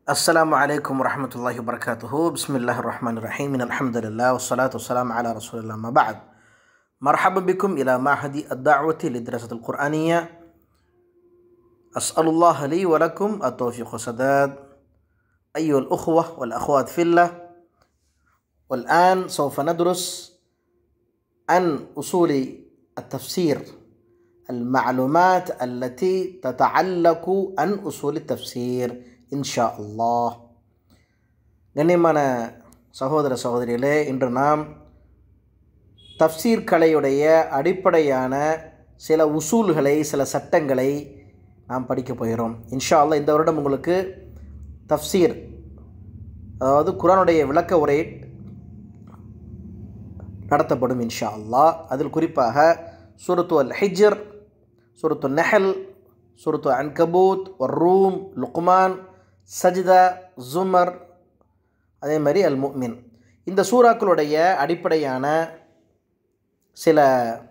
السلام عليكم ورحمة الله وبركاته بسم الله الرحمن الرحيم إن الحمد لله والصلاة والسلام على رسول الله ما بعد مرحبا بكم إلى معهد الدعوة للدراسة القرآنية أسأل الله لي ولكم التوفيق والسداد أيها الأخوة والأخوات في الله والآن سوف ندرس عن أصول التفسير المعلومات التي تتعلق عن أصول التفسير إن شاء الله கண்ணியமான சகோதர சகோதரிகளே இன்று நாம் தப்சீர் கலையுடைய அடிப்படையான சில உசூல்களை சில சட்டங்களை நாம் படிக்க போகிறோம் இன்ஷா அல்லாஹ் இந்த வருடம் உங்களுக்கு தப்சீர் அதாவது குரானுடைய விளக்க உரை நடத்தப்படும் இன்ஷா அல்லாஹ் அதில் குறிப்பாக சூரத்து அல் ஹிஜர் சூரத்து நெஹல் சூரத்து அன்கபூத் ரூம் லுக்மான் சஜிதா ஜுமர் அதே மாதிரி அல் முக்மின் இந்த சூறாக்களுடைய அடிப்படையான சில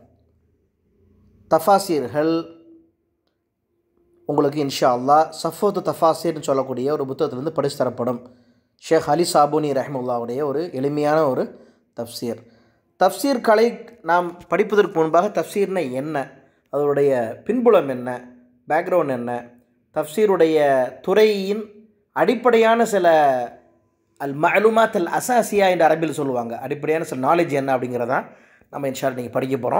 தஃபாசீர்கள் உங்களுக்கு இன்ஷா அல்லா சஃபோத்து தஃபாசீர்னு சொல்லக்கூடிய ஒரு புத்தகத்திலிருந்து படித்து தரப்படும் ஷேக் அலி சாபுனி ரஹமுல்லாவுடைய ஒரு எளிமையான ஒரு தப்சீர் தப்சீர் கலை நாம் படிப்பதற்கு முன்பாக தப்சீர்னா என்ன அதனுடைய பின்புலம் என்ன பேக்ரவுண்ட் என்ன தப்சீருடைய துறையின் அடிப்படையான சில அல் மலுமாத் அல் அசாசியா என்று அரபில் சொல்லுவாங்க அடிப்படையான சில நாலேஜ் என்ன அப்படிங்கிறதான் நம்ம இன்ஷா நீங்கள் படிக்க போகிறோம்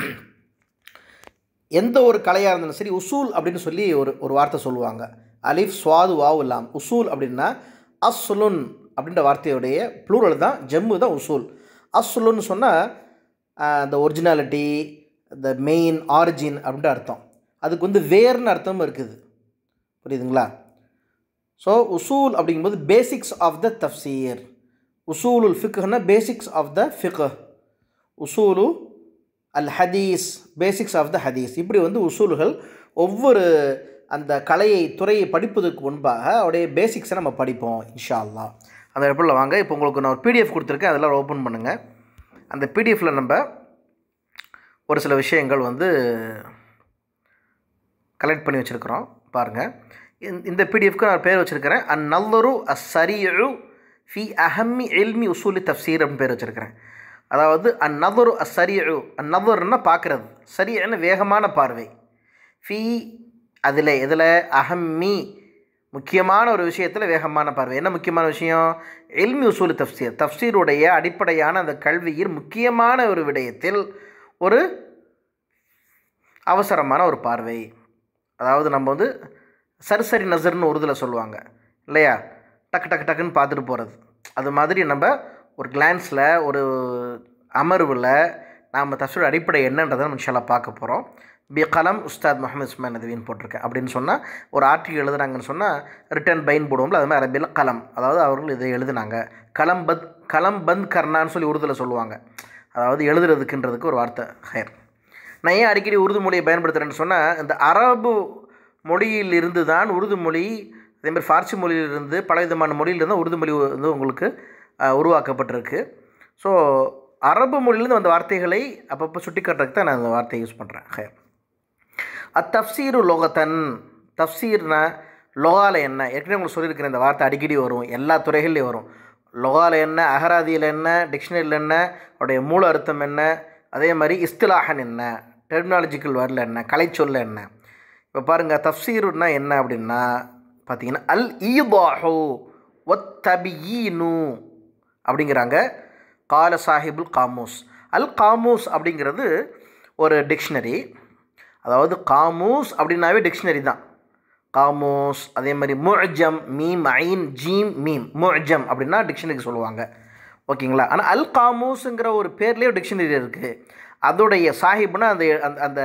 எந்த ஒரு கலையாக இருந்தாலும் சரி உசூல் அப்படின்னு சொல்லி ஒரு ஒரு வார்த்தை சொல்லுவாங்க அலிஃப் சுவாது வாவு இல்லாம் உசூல் அப்படின்னா அஸ்லுன் அப்படின்ற வார்த்தையுடைய ப்ளூரல் தான் ஜம்மு தான் உசூல் அஸ்லுன்னு சொன்னால் இந்த ஒரிஜினாலிட்டி த மெயின் ஆரிஜின் அப்படின்ற அர்த்தம் அதுக்கு வந்து வேர்னு அர்த்தமும் இருக்குது புரியுதுங்களா ஸோ உசூல் அப்படிங்கும்போது பேசிக்ஸ் ஆஃப் த தஃப்சீர் உசூலுல் ஃபிக்னா பேசிக்ஸ் ஆஃப் த ஃபிக் உசூலு அல் ஹதீஸ் பேசிக்ஸ் ஆஃப் த ஹதீஸ் இப்படி வந்து உசூல்கள் ஒவ்வொரு அந்த கலையை துறையை படிப்பதற்கு முன்பாக அவருடைய பேசிக்ஸை நம்ம படிப்போம் இன்ஷா அல்லா அந்த இடத்துல வாங்க இப்போ உங்களுக்கு நான் ஒரு பிடிஎஃப் கொடுத்துருக்கேன் அதெல்லாம் ஓப்பன் பண்ணுங்கள் அந்த பிடிஎஃப்பில் நம்ம ஒரு சில விஷயங்கள் வந்து கலெக்ட் பண்ணி வச்சுருக்குறோம் பாருங்கள் இந்த பிடிஎஃப்க்கு நான் பேர் வச்சுருக்கிறேன் அந் நல்லொரு அஸ் சரியு ஃபி அஹம்மி எல்மி உசூலி தஃப்சீர் அப்படின்னு பேர் வச்சுருக்கிறேன் அதாவது அந் நதரு அஸ் சரியு அந் நதர்னா பார்க்குறது சரியன்னு வேகமான பார்வை ஃபி அதில் இதில் அஹம்மி முக்கியமான ஒரு விஷயத்தில் வேகமான பார்வை என்ன முக்கியமான விஷயம் எல்மி உசூலி தஃப்சீர் தஃப்சீருடைய அடிப்படையான அந்த கல்வியில் முக்கியமான ஒரு விடயத்தில் ஒரு அவசரமான ஒரு பார்வை அதாவது நம்ம வந்து சரிசரி நசர்னு உருதில் சொல்லுவாங்க இல்லையா டக்கு டக்கு டக்குன்னு பார்த்துட்டு போகிறது அது மாதிரி நம்ம ஒரு கிளான்ஸில் ஒரு அமர்வில் நாம் தஃசீர் அடிப்படை என்னன்றதை நம்ம இன்ஷால்லா பார்க்க போகிறோம் பி கலம் உஸ்தாத் முகமது இஸ்மான் நதவின்னு போட்டிருக்கேன் அப்படின்னு சொன்னால் ஒரு ஆர்டிகல் எழுதுனாங்கன்னு சொன்னால் ரிட்டன் பைன் போடுவோம்ல அது மாதிரி அரபியில் கலம் அதாவது அவர்கள் இதை எழுதுனாங்க கலம் பத் கலம் பந்த் கர்னான்னு சொல்லி உருதில் சொல்லுவாங்க அதாவது எழுதுறதுக்குன்றதுக்கு ஒரு வார்த்தை ஹயர் நான் ஏன் அடிக்கடி உருது மொழியை பயன்படுத்துகிறேன்னு சொன்னால் இந்த அரபு மொழியிலிருந்து தான் உருது மொழி அதேமாதிரி ஃபார்சி மொழியிலிருந்து பல விதமான மொழியிலிருந்து உருது மொழி வந்து உங்களுக்கு உருவாக்கப்பட்டிருக்கு ஸோ அரபு மொழியிலேருந்து வந்த வார்த்தைகளை அப்பப்போ சுட்டி காட்டுறதுக்கு தான் நான் அந்த வார்த்தையை யூஸ் பண்ணுறேன் ஹயர் அத்தப்சீரு லோகத்தன் தப்சீர்னா லொகால என்ன ஏற்கனவே உங்களுக்கு சொல்லியிருக்கிறேன் இந்த வார்த்தை அடிக்கடி வரும் எல்லா துறைகள்லேயும் வரும் லொகால என்ன அகராதியில் என்ன டிக்ஷனரியில் என்ன அவருடைய மூல அர்த்தம் என்ன அதே மாதிரி இஸ்திலாஹன் என்ன டெர்மினாலஜிக்கல் வேர்டில் என்ன கலைச்சொல்ல என்ன இப்போ பாருங்கள் தஃப்சீருன்னா என்ன அப்படின்னா பார்த்தீங்கன்னா அல் ஈபாஹு ஒத்தபியீனு அப்படிங்கிறாங்க கால சாஹிபுல் காமூஸ் அல் காமூஸ் அப்படிங்கிறது ஒரு டிக்ஷனரி அதாவது காமூஸ் அப்படின்னாவே டிக்ஷனரி தான் காமூஸ் அதே மாதிரி முஜம் மீம் ஐன் ஜீம் மீம் முஜம் அப்படின்னா டிக்ஷனரிக்கு சொல்லுவாங்க ஓகேங்களா ஆனால் அல் காமூஸுங்கிற ஒரு பேர்லேயே டிக்ஷனரி இருக்குது அதோடைய சாஹிப்னா அந்த அந்த அந்த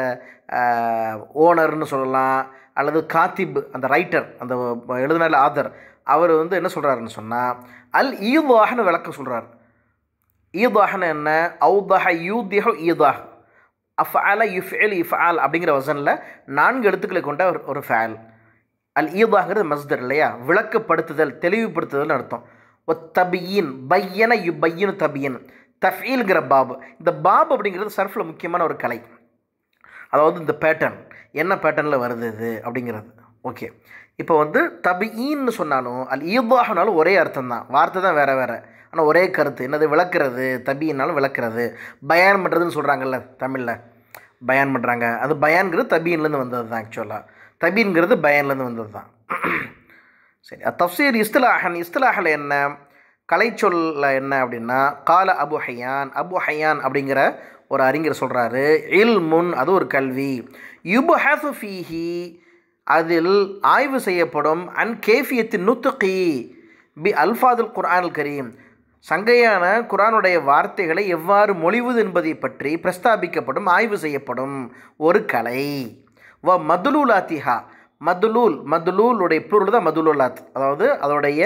ஓனர்னு சொல்லலாம் அல்லது காத்திப் அந்த ரைட்டர் அந்த எழுதினால ஆதர் அவர் வந்து என்ன சொல்கிறாருன்னு சொன்னால் அல் ஈதாஹ்னு விளக்க சொல்கிறார் ஈதாஹ்னு என்ன ஔதஹ யூதிஹ ஈதாஹ் அஃபால யுஃபேல் இஃபால் அப்படிங்கிற வசனில் நான்கு எழுத்துக்களை கொண்ட ஒரு ஒரு ஃபேல் அல் ஈதாங்கிறது மஸ்தர் இல்லையா விளக்கப்படுத்துதல் தெளிவுபடுத்துதல்னு அர்த்தம் ஒ தபியின் பையன யு பையனு தபியன் தஃபீல்கிற பாப் இந்த பாப் அப்படிங்கிறது சர்ஃபில் முக்கியமான ஒரு கலை அதாவது இந்த பேட்டர்ன் என்ன பேட்டர்னில் வருது இது அப்படிங்கிறது ஓகே இப்போ வந்து தபியின்னு சொன்னாலும் அல் ஈபாகனாலும் ஒரே அர்த்தம் தான் வார்த்தை தான் வேறு வேறு ஆனால் ஒரே கருத்து என்னது விளக்குறது தபின்னாலும் விளக்குறது பயான் பண்ணுறதுன்னு சொல்கிறாங்கல்ல தமிழில் பயான் பண்ணுறாங்க அது பயான்கிறது தபீன்லேருந்து வந்தது தான் ஆக்சுவலாக தபீன்கிறது பயான்லேருந்து வந்தது தான் சரி தஃப்சீர் இஸ்திலாஹன் இஸ்திலாஹில் என்ன கலைச்சொல்ல என்ன அப்படின்னா கால அபு ஹையான் அபு ஹையான் அப்படிங்கிற ஒரு அறிஞர் சொல்கிறாரு இல் முன் அது ஒரு கல்வி யுபஹு ஃபீஹி அதில் ஆய்வு செய்யப்படும் அன் கேஃபியத்தின் நுத்துகி பி அல்ஃபாதுல் குர்ஆனுல் கரீம் சங்கையான குரானுடைய வார்த்தைகளை எவ்வாறு மொழிவது என்பதை பற்றி பிரஸ்தாபிக்கப்படும் ஆய்வு செய்யப்படும் ஒரு கலை வ மதுலூலாத்திஹா மதுலூல் மதுலூலுடைய பொருள் தான் மதுலூலாத் அதாவது அதனுடைய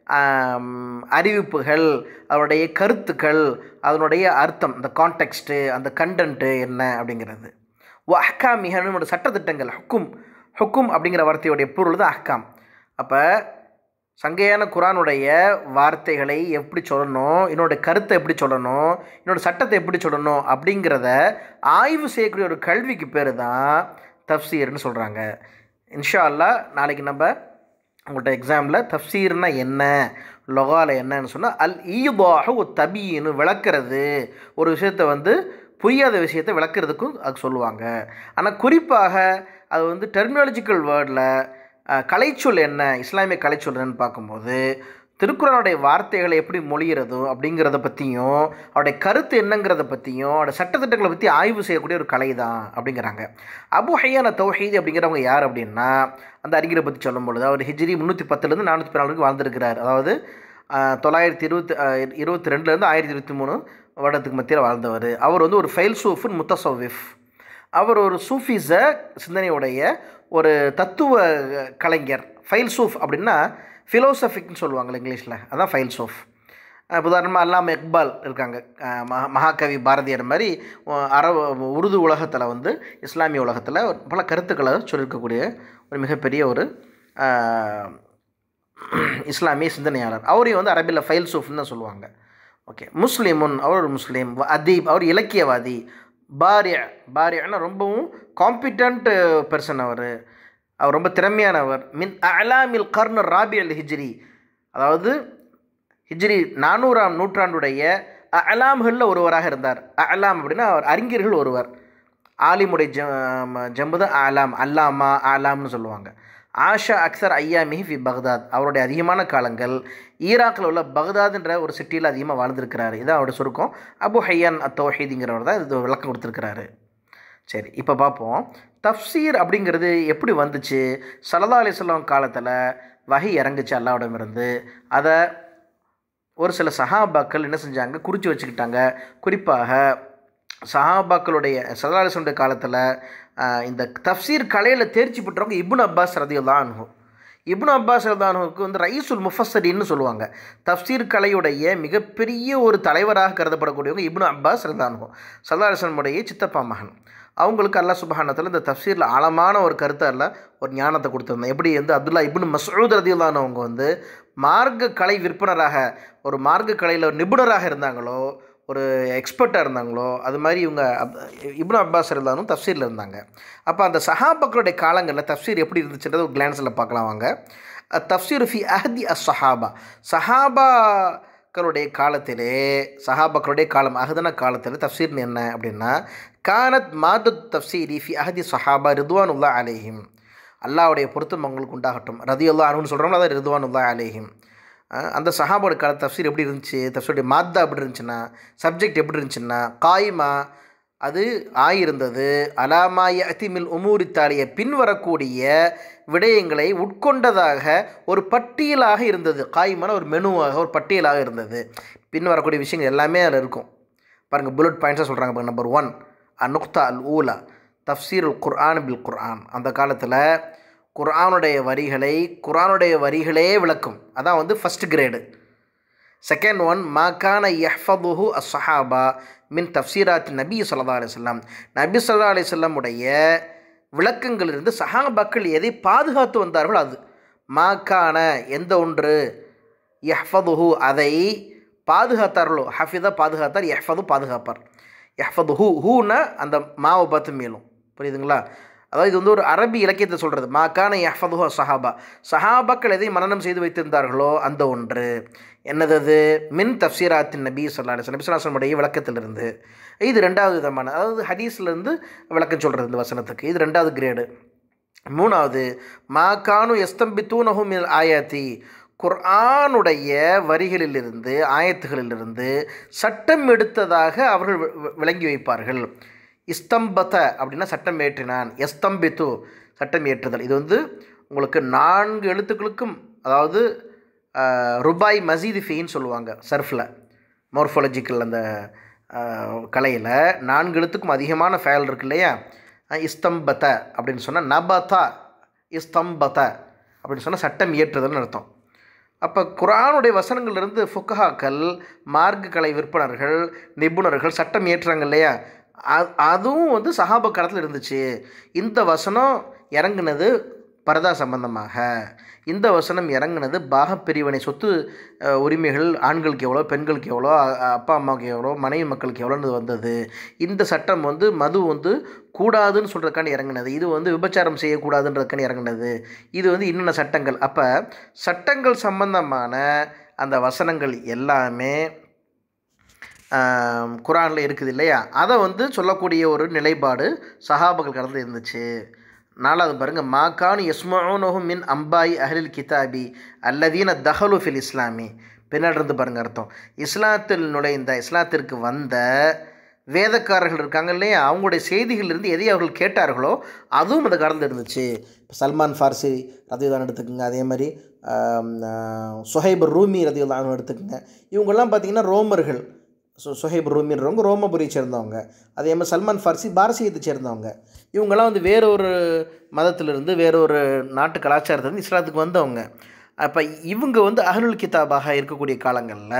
அறிவிப்புகள் அதனுடைய கருத்துக்கள் அதனுடைய அர்த்தம் இந்த கான்டெக்ஸ்ட்டு அந்த கண்டென்ட்டு என்ன அப்படிங்கிறது ஓ அஹ்காம் மிகனோட சட்டத்திட்டங்கள் ஹுக்கும் ஹுக்கும் அப்படிங்கிற வார்த்தையுடைய பொருள் தான் அஹ்காம் அப்போ சங்கையான குரானுடைய வார்த்தைகளை எப்படி சொல்லணும் என்னோட கருத்தை எப்படி சொல்லணும் என்னோட சட்டத்தை எப்படி சொல்லணும் அப்படிங்கிறத ஆய்வு செய்யக்கூடிய ஒரு கல்விக்கு பேர் தான் தப்சீர்னு சொல்கிறாங்க இன்ஷா அல்லா நாளைக்கு நம்ம உங்கள்கிட்ட எக்ஸாமில் தப்சீர்னா என்ன லொகால என்னன்னு சொன்னால் அல் ஈபாக ஒரு தபின்னு விளக்குறது ஒரு விஷயத்தை வந்து புரியாத விஷயத்தை விளக்குறதுக்கும் அது சொல்லுவாங்க ஆனால் குறிப்பாக அது வந்து டெர்மினாலஜிக்கல் வேர்டில் கலைச்சொல் என்ன இஸ்லாமிய கலைச்சொல் என்னன்னு பார்க்கும்போது திருக்குறளுடைய வார்த்தைகளை எப்படி மொழிகிறதோ அப்படிங்கிறத பற்றியும் அவருடைய கருத்து என்னங்கிறத பற்றியும் அவருடைய சட்டத்திட்டங்களை பற்றி ஆய்வு செய்யக்கூடிய ஒரு கலை தான் அப்படிங்கிறாங்க அபு ஹையான தௌஹீத் அப்படிங்கிறவங்க யார் அப்படின்னா அந்த அறிஞரை பற்றி சொல்லும் பொழுது அவர் ஹிஜ்ரி முந்நூற்றி பத்துலேருந்து நானூற்றி பதினாலுக்கு வாழ்ந்திருக்கிறார் அதாவது தொள்ளாயிரத்தி இருபத்தி இருபத்தி ரெண்டுலேருந்து ஆயிரத்தி இருபத்தி மூணு வருடத்துக்கு மத்தியில் வாழ்ந்தவர் அவர் வந்து ஒரு ஃபைல் சூஃபின் முத்தசவிஃப் அவர் ஒரு சூஃபிஸ சிந்தனையுடைய ஒரு தத்துவ கலைஞர் ஃபைல் சூஃப் அப்படின்னா ஃபிலோசபிக்னு சொல்லுவாங்க இங்கிலீஷில் அதான் ஃபைல் சூஃப் உதாரணமாக அல்லாம இக்பால் இருக்காங்க மகா மகாகவி பாரதியார் மாதிரி அரபு உருது உலகத்தில் வந்து இஸ்லாமிய உலகத்தில் பல கருத்துக்களை சொல்லியிருக்கக்கூடிய ஒரு மிகப்பெரிய ஒரு இஸ்லாமிய சிந்தனையாளர் அவரையும் வந்து அரபியில் ஃபைல் சூஃப்னு தான் சொல்லுவாங்க ஓகே முஸ்லிமுன் அவர் ஒரு முஸ்லீம் அதீப் அவர் இலக்கியவாதி பாரியா பாரியானா ரொம்பவும் காம்பிட்டன்ட் பர்சன் அவர் அவர் ரொம்ப திறமையானவர் மின் அலாமில் கர்ண ராபி அல் ஹிஜ்ரி அதாவது ஹிஜ்ரி நானூறாம் நூற்றாண்டுடைய அலாம்களில் ஒருவராக இருந்தார் அலாம் அப்படின்னா அவர் அறிஞர்கள் ஒருவர் ஆலிமுடைய ஜ ஜம்பு தான் அலாம் அல்லாமா அலாம்னு சொல்லுவாங்க ஆஷா அக்சர் ஐயாமிஹி ஃபி பக்தாத் அவருடைய அதிகமான காலங்கள் ஈராக்கில் உள்ள பக்தாத்ன்ற ஒரு சிட்டியில் அதிகமாக வாழ்ந்திருக்கிறாரு இதான் அவருடைய சுருக்கம் அபு ஹையான் அத்தோஹீதிங்கிறவர் தான் இது விளக்கம் கொடுத்துருக்கிறாரு சரி இப்போ பார்ப்போம் தஃப்சீர் அப்படிங்கிறது எப்படி வந்துச்சு சல்லா அலிஸ்லாம் காலத்தில் வகை இறங்குச்சு அல்லாவிடமிருந்து அதை ஒரு சில சஹாபாக்கள் என்ன செஞ்சாங்க குறித்து வச்சுக்கிட்டாங்க குறிப்பாக சஹாபாக்களுடைய சல்லா அலிஸ்லமுடைய காலத்தில் இந்த தஃப்சீர் கலையில் தேர்ச்சி பெற்றவங்க இப்னு அப்பாஸ் ரதியுல்லா அனுகும் இப்னு அப்பாஸ் ரதானுக்கு வந்து ரைசுல் முஃபஸரின்னு சொல்லுவாங்க தஃப்சீர் கலையுடைய மிகப்பெரிய ஒரு தலைவராக கருதப்படக்கூடியவங்க இப்னு அப்பாஸ் ரதானுகும் சல்லா அலிஸ்லமுடைய சித்தப்பா மகன் அவங்களுக்கு அல்லா சுபஹானத்தில் இந்த தஃப்சீரில் ஆழமான ஒரு கருத்தை அல்ல ஒரு ஞானத்தை கொடுத்துருந்தேன் எப்படி வந்து அப்துல்லா இப்னு மசூத் ரதியுல்லானவங்க வந்து மார்க்க கலை விற்பனராக ஒரு மார்க்க கலையில் ஒரு நிபுணராக இருந்தாங்களோ ஒரு எக்ஸ்பர்ட்டாக இருந்தாங்களோ அது மாதிரி இவங்க அப் இப்னு அப்பாஸ் இருந்தாலும் தஃப்சீரில் இருந்தாங்க அப்போ அந்த சஹாபாக்களுடைய காலங்களில் தஃப்சீர் எப்படி இருந்துச்சுன்றது ஒரு கிளான்ஸில் பார்க்கலாம் வாங்க தஃப்சீர் ஃபி அஹதி அஸ் சஹாபா சஹாபாக்களுடைய காலத்திலே சஹாபாக்களுடைய காலம் அகதன காலத்தில் தஃப்சீர் என்ன அப்படின்னா கானத் மாது தஃப்சீரி ஃபி அஹதி சஹாபா ரிதுவானுல்லா அலேஹிம் அல்லாவுடைய பொருத்தம் அவங்களுக்கு உண்டாகட்டும் ரதியுல்லா அனுன்னு சொல்கிறோம்ல அதான் ரிதுவானுல்லா அலேஹிம் அந்த சஹாபோட கால தஃப்சீர் எப்படி இருந்துச்சு தஃப்சீருடைய மாத்தா எப்படி இருந்துச்சுன்னா சப்ஜெக்ட் எப்படி இருந்துச்சுன்னா காய்மா அது ஆயிருந்தது அலாமாய அத்திமில் உமூரி தாலிய பின்வரக்கூடிய விடயங்களை உட்கொண்டதாக ஒரு பட்டியலாக இருந்தது காய்மான ஒரு மெனுவாக ஒரு பட்டியலாக இருந்தது பின் வரக்கூடிய விஷயங்கள் எல்லாமே அதில் இருக்கும் பாருங்கள் புல்லட் பாயிண்ட்ஸாக சொல்கிறாங்க பாருங்க நம்பர் ஒன் அனுக்தா அல் ஊலா தஃப்சீர் உல் குர்ஆன் பில் குர்ஆன் அந்த காலத்தில் குர்ஆனுடைய வரிகளை குர்ஆனுடைய வரிகளே விளக்கும் அதான் வந்து ஃபஸ்ட் கிரேடு செகண்ட் ஒன் மாக்கான யஹ்ஃபதுஹு அஸ் சஹாபா மின் தஃப்சீராத் நபி சல்லா அலிஸ்லாம் நபி சல்லா அலிஸ்லமுடைய விளக்கங்களிலிருந்து சஹாபாக்கள் எதை பாதுகாத்து வந்தார்களோ அது மாக்கான எந்த ஒன்று யஹ்ஃபதுஹு அதை பாதுகாத்தார்களோ ஹஃபிதா பாதுகாத்தார் யஹ்ஃபது பாதுகாப்பார் யஹ்ஃபது ஹூ ஹூன்னா அந்த மாவை பார்த்து மேலும் புரியுதுங்களா அதாவது இது வந்து ஒரு அரபி இலக்கியத்தை சொல்கிறது மாக்கான யஹ்ஃபதுஹு சஹாபா சஹாபாக்கள் எதை மனனம் செய்து வைத்திருந்தார்களோ அந்த ஒன்று என்னது அது மின் தப்சீராத்தின் நபி சொல்லா நபி சொல்லாசனுடைய விளக்கத்திலிருந்து இது ரெண்டாவது விதமான அதாவது ஹதீஸ்லேருந்து விளக்கம் சொல்கிறது இந்த வசனத்துக்கு இது ரெண்டாவது கிரேடு மூணாவது மாக்கானு எஸ்தம்பி தூணகும் ஆயாத்தி குர்ஆனுடைய வரிகளிலிருந்து ஆயத்துகளிலிருந்து சட்டம் எடுத்ததாக அவர்கள் வி- வி- விளங்கி வைப்பார்கள் இஸ்தம்பத அப்படின்னா சட்டம் ஏற்றினான் எஸ்தம்பித்து சட்டம் ஏற்றுதல் இது வந்து உங்களுக்கு நான்கு எழுத்துக்களுக்கும் அதாவது ஆஹ், ருபாய் மசீது ஃபீன்னு சொல்லுவாங்க சர்ஃபில் மார்ஃபாலஜிக்கல் அந்த கலையில் நான்கு எழுத்துக்கும் அதிகமான ஃபேல் இருக்கு இல்லையா அஹ் இஸ்தம்பத அப்படின்னு சொன்னால் நபதா இஸ்தம்பத அப்படின்னு சொன்னால் சட்டம் இயற்றுதல்னு அர்த்தம் அப்போ குரானுடைய வசனங்கள்லேருந்து ஃபுக்கஹாக்கள் மார்க்க கலை விற்பனர்கள் நிபுணர்கள் சட்டம் இயற்றுறாங்க இல்லையா அ- அதுவும் வந்து சஹாபா காலத்தில் இருந்துச்சு இந்த வசனம் இறங்குனது பரதா சம்பந்தமாக இந்த வசனம் இறங்குனது பாகப்பிரிவினை சொத்து அஹ், உரிமைகள் ஆண்களுக்கு எவ்வளோ பெண்களுக்கு எவ்வளோ அ- அ- அப்பா அம்மாவுக்கு எவ்வளோ மனைவி மக்களுக்கு எவ்வளோன்னு வந்தது இந்த சட்டம் வந்து மது வந்து கூடாதுன்னு சொல்கிறதுக்காண்டி இறங்குனது இது வந்து விபச்சாரம் செய்யக்கூடாதுன்றதுக்காண்டி இறங்குனது இது வந்து இன்னென்ன சட்டங்கள் அப்போ சட்டங்கள் சம்பந்தமான அந்த வசனங்கள் எல்லாமே குரானில் இருக்குது இல்லையா அதை வந்து சொல்லக்கூடிய ஒரு நிலைப்பாடு சஹாபகள் கடந்து இருந்துச்சு நாலாவது பாருங்கள் மாக்கானு யஸ்மோனோஹும் மின் அம்பாய் அஹ்லில் கிதாபி அல்லதீன தஹலு ஃபில் இஸ்லாமி பின்னாடி இருந்து பாருங்க அர்த்தம் இஸ்லாத்தில் நுழைந்த இஸ்லாத்திற்கு வந்த வேதக்காரர்கள் இருக்காங்க இல்லையா அவங்களுடைய செய்திகளிலிருந்து எதை அவர்கள் கேட்டார்களோ அதுவும் அந்த கடந்து இருந்துச்சு இப்போ சல்மான் ஃபார்சி ரதியுதான் எடுத்துக்கோங்க அதே மாதிரி ஆம், ஆஹ், சுஹைப் ரூமி ரதியுதான் எடுத்துக்கோங்க இவங்கெல்லாம் பார்த்தீங்கன்னா ரோமர்கள் சு சுஹைப் ரூமின்றவங்க ரோமபுரியை சேர்ந்தவங்க அதே மாதிரி சல்மான் ஃபார்சி பாரசீகத்தை சேர்ந்தவங்க இவங்கெல்லாம் வந்து வேற ஒரு மதத்திலிருந்து வேற ஒரு நாட்டு கலாச்சாரத்திலிருந்து இஸ்லாத்துக்கு வந்தவங்க அப்போ இவங்க வந்து அஹ்லுல் கிதாபாக இருக்கக்கூடிய காலங்களில்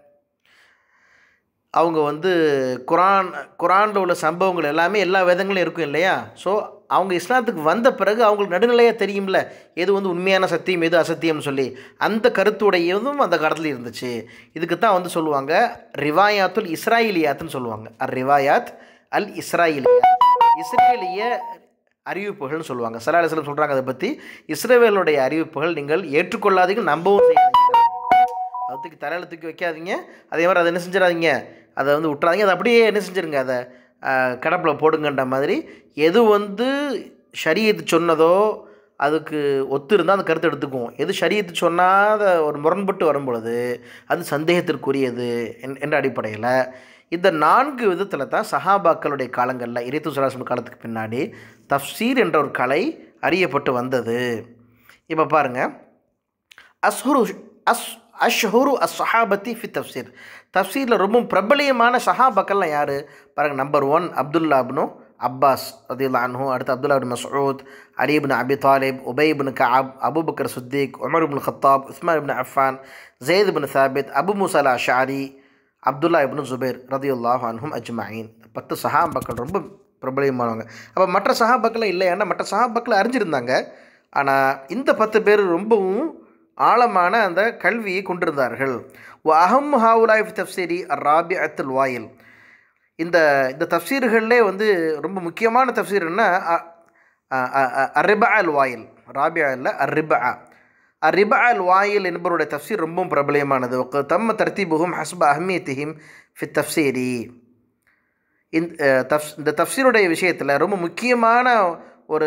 அவங்க வந்து குரான் குரானில் உள்ள சம்பவங்கள் எல்லாமே எல்லா வேதங்களும் இருக்கும் இல்லையா ஸோ அவங்க இஸ்லாத்துக்கு வந்த பிறகு அவங்களுக்கு நடுநிலையாக தெரியும்ல எது வந்து உண்மையான சத்தியம் எது அசத்தியம்னு சொல்லி அந்த கருத்துடையதும் அந்த காலத்தில் இருந்துச்சு இதுக்கு தான் வந்து சொல்லுவாங்க ரிவாயாத்துல் இஸ்ராயிலியாத்துன்னு சொல்லுவாங்க அர் ரிவாயாத் அல் இஸ்ராயிலியா இஸ்ரேலிய அறிவிப்புகள்னு சொல்லுவாங்க சலா அலிஸ்லம் சொல்கிறாங்க அதை பற்றி இஸ்ரேவேலுடைய அறிவிப்புகள் நீங்கள் ஏற்றுக்கொள்ளாதீங்க நம்பவும் செய்யாதீங்க அதை தூக்கி தலையில் தூக்கி வைக்காதீங்க அதே மாதிரி அதை என்ன செஞ்சிடாதீங்க அதை வந்து விட்றாதீங்க அதை அப்படியே என்ன செஞ்சிருங்க அதை கடப்பில் போடுங்கன்ற மாதிரி எது வந்து ஷரியத்து சொன்னதோ அதுக்கு ஒத்து இருந்தால் அந்த கருத்தை எடுத்துக்குவோம் எது ஷரியத்து சொன்னாத ஒரு முரண்பட்டு வரும் பொழுது அது சந்தேகத்திற்குரியது என்- என்ற அடிப்படையில் இந்த நான்கு விதத்தில் தான் சஹாபாக்களுடைய காலங்களில் இறைத்து சுராசம் காலத்துக்கு பின்னாடி தஃப்சீர் என்ற ஒரு கலை அறியப்பட்டு வந்தது இப்போ பாருங்கள் அஸ்ஹுரு அஸ் அஷ்ஹுரு அஸ் சஹாபத்தி ஃபி தஃப்சீர் தஃப்சீரில் ரொம்ப பிரபலியமான சஹாபாக்கள்லாம் யார் பாருங்க நம்பர் ஒன் அப்துல்லா அப்னு அப்பாஸ் ரதியுல்லா அன்ஹு அடுத்து அப்துல்லா பின் மசூத் அலி இப்னு அபி தாலிப் உபை இப்னு கஅப் அபூபக்கர் சித்திக் உமர் இப்னு கத்தாப் உஸ்மான் இப்னு அஃபான் ஜெயித் இப்னு சாபித் அபு முசலா ஷாரி அப்துல்லா இப்னு ஜுபைர் ரதியுல்லாஹ் அன்ஹும் அஜ்மாயின் பத்து சஹாபாக்கள் ரொம்ப பிரபலியமானவங்க அப்போ மற்ற சஹாபாக்கள் இல்லை ஏன்னா மற்ற சஹாபாக்கள் அறிஞ்சிருந்தாங்க ஆனால் இந்த பத்து பேர் ரொம்பவும் ஆழமான அந்த கல்வியை கொண்டிருந்தார்கள் வ அஹம் ஹாவுலாய் தப்சீரி ராபி அத்துல் வாயில் இந்த இந்த தஃப்சீர்கள்லே வந்து ரொம்ப முக்கியமான தஃப்சீர்னா அரிபா அல் வாயில் ராபியா இல்லை அரிபா அரிபா அல் வாயில் என்பவருடைய தஃப்சீர் ரொம்பவும் பிரபலியமானது ஒக்க தம்ம தர்த்தீபுகும் ஹஸ்ப அஹ்மியத்திஹிம் ஃபி தஃப்சீரி இந்த அஹ், தஃப் இந்த தஃப்சீருடைய விஷயத்தில் ரொம்ப முக்கியமான ஒரு